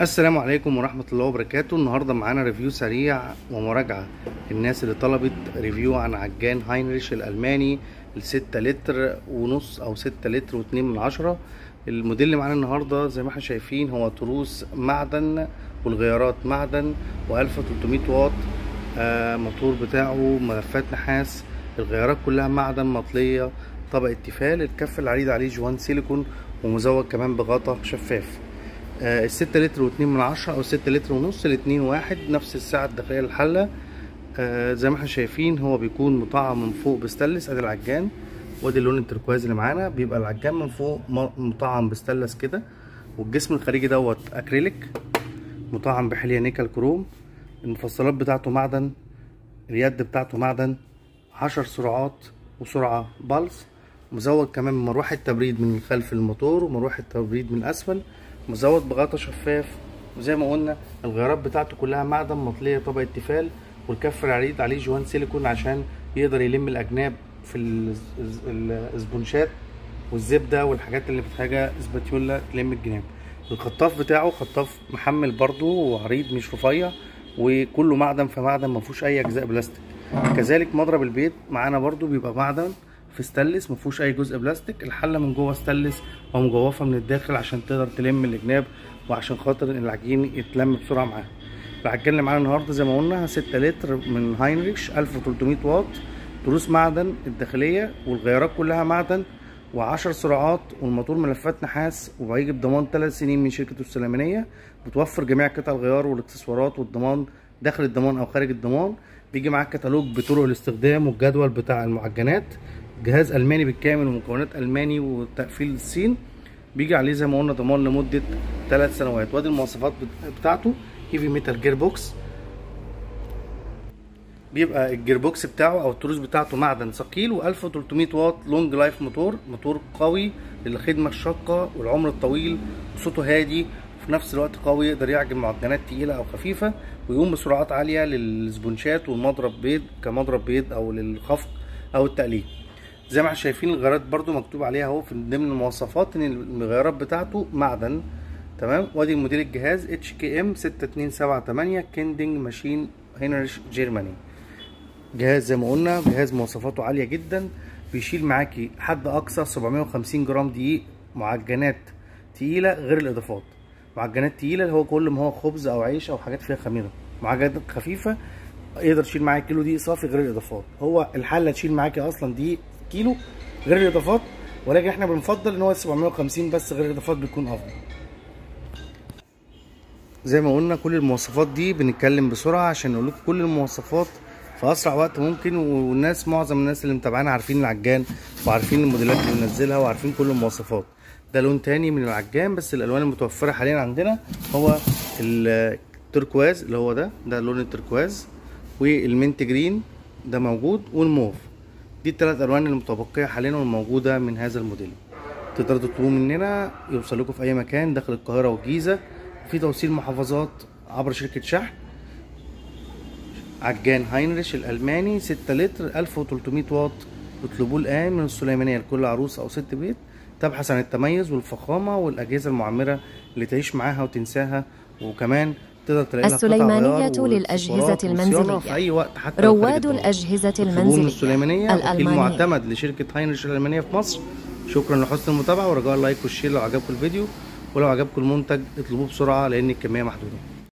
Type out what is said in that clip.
السلام عليكم ورحمة الله وبركاته النهاردة معانا ريفيو سريع ومراجعة الناس اللي طلبت ريفيو عن عجان هاينريش الألماني الستة لتر ونص أو ستة لتر واتنين من عشرة الموديل اللي معانا النهاردة زي ما احنا شايفين هو تروس معدن والغيارات معدن وألف وتلتمية واط آه موتور بتاعه ملفات نحاس الغيارات كلها معدن مطلية طبقة تيفال الكف العريض عليه جوان سيليكون ومزود كمان بغطا شفاف آه الستة لتر واتنين من عشرة او الستة لتر ونص الاتنين واحد نفس السعة الداخلية للحلة آه زي ما احنا شايفين هو بيكون مطعم من فوق بستانلس ادي العجان وادي اللون التركواز اللي معانا بيبقى العجان من فوق مطعم بستانلس كده والجسم الخارجي دوت اكريليك مطعم بحلية نيكل كروم المفصلات بتاعته معدن اليد بتاعته معدن عشر سرعات وسرعة بالز مزود كمان بمروحة تبريد من خلف الموتور ومروحة تبريد من اسفل مزود بغطا شفاف وزي ما قلنا الغيارات بتاعته كلها معدن مطلية طبقة تيفال والكف العريض عليه جوان سيليكون عشان يقدر يلم الاجناب في الاسبونشات والزبده والحاجات اللي محتاجه اسباتيولا تلم الجناب الخطاف بتاعه خطاف محمل برضو وعريض مش رفيع وكله معدن في معدن ما فيهوش اي اجزاء بلاستيك كذلك مضرب البيض معانا برضو بيبقى معدن في ستانلس ما فيهوش اي جزء بلاستيك الحله من جوه ستانلس ومجوفه من الداخل عشان تقدر تلم الجناب وعشان خاطر العجين يتلم بسرعه معاها العجان اللي معانا النهارده زي ما قلنا 6 لتر من هاينريش 1300 واط تروس معدن الداخليه والغيارات كلها معدن و10 سرعات والموتور ملفات نحاس وهيجي بضمان 3 سنين من شركه السليمانيه بتوفر جميع قطع الغيار والاكسسوارات والضمان داخل الضمان او خارج الضمان بيجي معاك كتالوج بطرق الاستخدام والجدول بتاع المعجنات جهاز الماني بالكامل ومكونات الماني وتقفيل الصين بيجي عليه زي ما قلنا ضمان لمده 3 سنوات وادي المواصفات بتاعته هيفي ميتال جير بوكس بيبقى الجير بوكس بتاعه او التروس بتاعته معدن ثقيل و1300 واط لونج لايف موتور موتور قوي للخدمه الشاقه والعمر الطويل وصوته هادي وفي نفس الوقت قوي يقدر يعجن معجنات تقيله او خفيفه ويقوم بسرعات عاليه للسبونشات والمضرب بيض كمضرب بيض او للخفق او التقليد زي ما احنا شايفين الغيارات برده مكتوب عليها اهو في ضمن المواصفات ان الغيارات بتاعته معدن تمام وادي موديل الجهاز اتش كي ام 6278 كيندنج ماشين هينرش جيرماني جهاز زي ما قلنا جهاز مواصفاته عاليه جدا بيشيل معاكي حد اقصى 750 جرام دقيق معجنات تقيله غير الاضافات معجنات تقيله اللي هو كل ما هو خبز او عيش او حاجات فيها خميره معجنات خفيفه يقدر يشيل معاكي كيلو دقيق صافي غير الاضافات هو الحله تشيل معاكي اصلا دقيق كيلو غير الاضافات ولكن احنا بنفضل ان هو 750 بس غير الاضافات بيكون افضل زي ما قلنا كل المواصفات دي بنتكلم بسرعه عشان نقول لكم كل المواصفات في اسرع وقت ممكن والناس معظم الناس اللي متابعانا عارفين العجان وعارفين الموديلات اللي بننزلها وعارفين كل المواصفات ده لون تاني من العجان بس الالوان المتوفره حاليا عندنا هو التركواز اللي هو ده ده لون التركواز والمنت جرين ده موجود والموف دي الثلاث الوان المتبقيه حاليا والموجوده من هذا الموديل تقدروا تطلبوه مننا يوصل لكم في اي مكان داخل القاهره والجيزه في توصيل محافظات عبر شركه شحن عجان هاينريش الالماني 6 لتر 1300 واط اطلبوه الان من السليمانيه لكل عروس او ست بيت تبحث عن التميز والفخامه والاجهزه المعمره اللي تعيش معاها وتنساها وكمان تقدر تلاقي لها السليمانية للأجهزة المنزلية في أي وقت حتى رواد الأجهزة المنزلية السليمانية الألمانية معتمد لشركة هاينريش الألمانية في مصر شكرا لحسن المتابعة ورجاء اللايك والشير لو عجبكم الفيديو ولو عجبكم المنتج اطلبوه بسرعة لأن الكمية محدودة